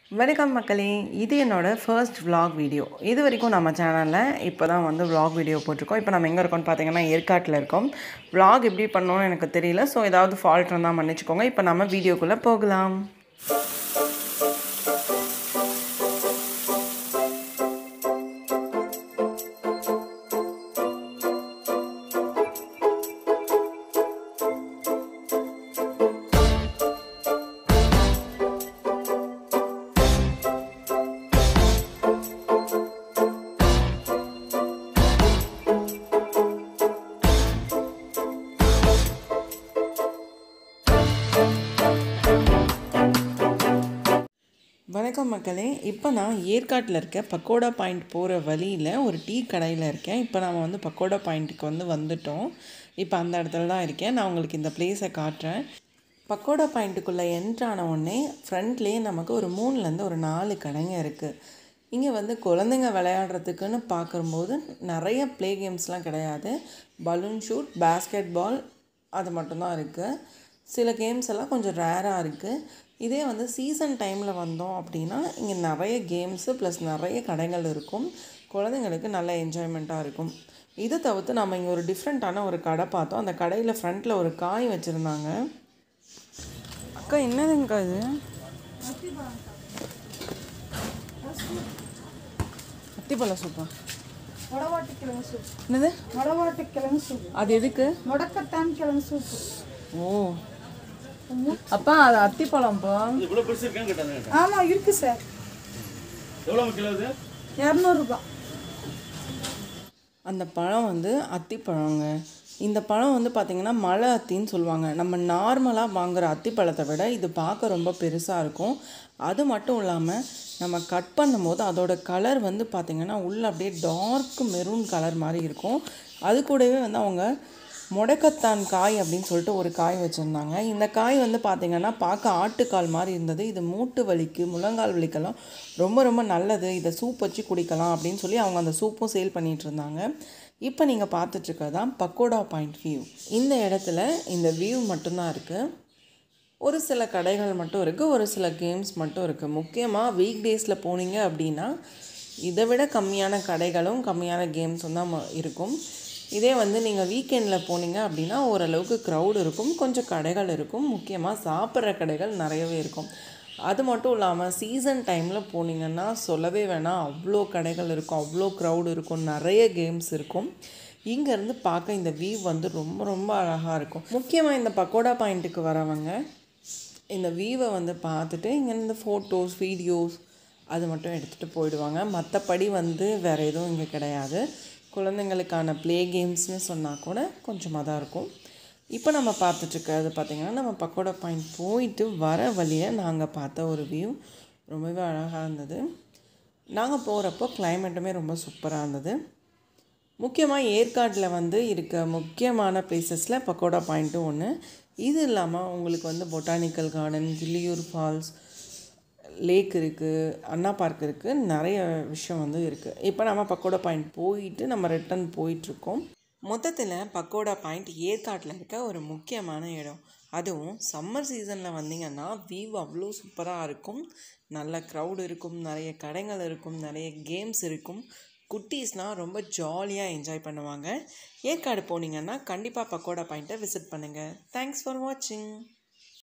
வணக்கம் மக்களே இது என்னோட ஃபர்ஸ்ட் vlog வீடியோ இது வரைக்கும் நம்ம சேனலில் இப்போ தான் வந்து vlog வீடியோ போட்டிருக்கோம் இப்போ நம்ம எங்கே இருக்கோம்னு பார்த்தீங்கன்னா ஏற்காட்டில் இருக்கோம் vlog எப்படி பண்ணணும்னு எனக்கு தெரியல ஸோ ஏதாவது ஃபால்ட் இருந்தால் மன்னிச்சுக்கோங்க இப்போ நம்ம வீடியோக்குள்ளே போகலாம் வணக்கம் மக்களே இப்போ நான் ஏற்காட்டில் இருக்க பக்கோடா பாயிண்ட் போகிற வழியில் ஒரு டீ கடையில் இருக்கேன் இப்போ நம்ம வந்து பக்கோடா பாயிண்ட்டுக்கு வந்து வந்துட்டோம் இப்போ அந்த இடத்துல தான் இருக்கேன் நான் உங்களுக்கு இந்த பிளேஸை காட்டுறேன் பக்கோடா பாயிண்ட்டுக்குள்ளே என்ட்ரான உடனே ஃப்ரண்ட்லேயே நமக்கு ஒரு மூணுலேருந்து ஒரு நாலு கடைங்க இருக்குது இங்கே வந்து குழந்தைங்க விளையாடுறதுக்குன்னு பார்க்கும்போது நிறைய ப்ளே கேம்ஸ்லாம் கிடையாது பலூன் ஷூட் பேஸ்கெட் பால் அது மட்டும்தான் இருக்குது சில கேம்ஸ் எல்லாம் கொஞ்சம் ரேராக இருக்குது இதே வந்து சீசன் டைமில் வந்தோம் அப்படின்னா இங்கே நிறைய கேம்ஸு ப்ளஸ் நிறைய கடைகள் இருக்கும் குழந்தைங்களுக்கு நல்ல என்ஜாய்மெண்ட்டாக இருக்கும் இதை தவிர்த்து நம்ம இங்கே ஒரு டிஃப்ரெண்ட்டான ஒரு கடை பார்த்தோம் அந்த கடையில் ஃப்ரண்ட்டில் ஒரு காய் வச்சுருந்தாங்க அக்கா என்னதுங்கக்கா இது அத்திப்பழம் சூப்பா மொடவாட்டு கிழங்கு சூப் என்னது மொடவாட்டு கிழங்கு சூப் அது எதுக்கு முடக்கத்தான் கிழங்கு சூப்பு ஓ அப்பா அது அத்திப்பழம்ப்பா இவ்வளோ பெருசு இருக்கான்னு கேட்டாங்க ஆமாம் இருக்கு சார் எவ்வளோ கிலோ இது இரநூறுபா அந்த பழம் வந்து அத்திப்பழங்க இந்த பழம் வந்து பார்த்திங்கன்னா மலை அத்தின்னு சொல்லுவாங்க நம்ம நார்மலாக வாங்குற அத்திப்பழத்தை விட இது பார்க்க ரொம்ப பெருசாக இருக்கும் அது மட்டும் இல்லாமல் நம்ம கட் பண்ணும்போது அதோட கலர் வந்து பார்த்திங்கன்னா உள்ளே அப்படியே டார்க் மெரூன் கலர் மாதிரி இருக்கும் அது கூடவே வந்து அவங்க முடக்கத்தான் காய் அப்படின்னு சொல்லிட்டு ஒரு காய் வச்சுருந்தாங்க இந்த காய் வந்து பார்த்திங்கன்னா பார்க்க ஆட்டுக்கால் மாதிரி இருந்தது இது மூட்டு வலிக்கு முழங்கால் வலிக்கெல்லாம் ரொம்ப ரொம்ப நல்லது இதை சூப் வச்சு குடிக்கலாம் அப்படின்னு சொல்லி அவங்க அந்த சூப்பும் சேல் பண்ணிகிட்டு இருந்தாங்க இப்போ நீங்கள் பார்த்துட்ருக்கிறது தான் பக்கோடா பாயிண்ட் வியூ இந்த இடத்துல இந்த வியூ மட்டும்தான் இருக்குது ஒரு சில கடைகள் மட்டும் இருக்குது ஒரு சில கேம்ஸ் மட்டும் இருக்குது முக்கியமாக வீக் டேஸில் போனீங்க அப்படின்னா இதை விட கம்மியான கடைகளும் கம்மியான கேம்ஸும் தான் ம- இருக்கும் இதே வந்து நீங்கள் வீக்கெண்டில் போனீங்க அப்படின்னா ஓரளவுக்கு க்ரௌட் இருக்கும் கொஞ்சம் கடைகள் இருக்கும் முக்கியமாக சாப்பிட்ற கடைகள் நிறையவே இருக்கும் அது மட்டும் இல்லாமல் சீசன் டைமில் போனீங்கன்னா சொல்லவே வேணாம் அவ்வளோ கடைகள் இருக்கும் அவ்வளோ க்ரௌட் இருக்கும் நிறைய கேம்ஸ் இருக்கும் இங்கேருந்து பார்க்க இந்த வியூ வந்து ரொம்ப ரொம்ப அழகாக இருக்கும் முக்கியமாக இந்த பக்கோடா பாயிண்ட்டுக்கு வரவங்க இந்த வியூவை வந்து பார்த்துட்டு இங்கேருந்து ஃபோட்டோஸ் வீடியோஸ் அது மட்டும் எடுத்துகிட்டு போயிடுவாங்க மற்றபடி வந்து வேறு எதுவும் இங்கே கிடையாது குழந்தைங்களுக்கான ப்ளே கேம்ஸ்னு சொன்னால் கூட கொஞ்சமாக தான் இருக்கும் இப்போ நம்ம பார்த்துட்ருக்கிறது பார்த்திங்கன்னா நம்ம பக்கோடா பாயிண்ட் போயிட்டு வர வழியில் நாங்கள் பார்த்த ஒரு வியூ ரொம்பவே அழகாக இருந்தது நாங்கள் போகிறப்போ கிளைமேட்டுமே ரொம்ப சூப்பராக இருந்தது முக்கியமாக ஏற்காட்டில் வந்து இருக்க முக்கியமான பிளேசஸில் பக்கோடா பாயிண்ட்டும் ஒன்று இது இல்லாமல் உங்களுக்கு வந்து botanical garden Killiyur falls lake இருக்குது அண்ணா பார்க் இருக்குது நிறைய விஷயம் வந்து இருக்குது இப்போ நம்ம பக்கோடா பாயிண்ட் போயிட்டு நம்ம ரிட்டன் போயிட்டுருக்கோம் மொத்தத்தில் பக்கோடா பாயிண்ட் ஏற்காட்டில் இருக்க ஒரு முக்கியமான இடம் அதுவும் சம்மர் சீசனில் வந்தீங்கன்னா வியூ அவ்வளோ சூப்பராக இருக்கும் நல்ல க்ரௌட் இருக்கும் நிறைய கடைகள் இருக்கும் நிறைய கேம்ஸ் இருக்கும் குட்டீஸ்னால் ரொம்ப ஜாலியாக என்ஜாய் பண்ணுவாங்க ஏற்காடு போனீங்கன்னா கண்டிப்பாக பக்கோடா பாயிண்ட்டை விசிட் பண்ணுங்கள் தேங்க்ஸ் ஃபார் வாட்சிங்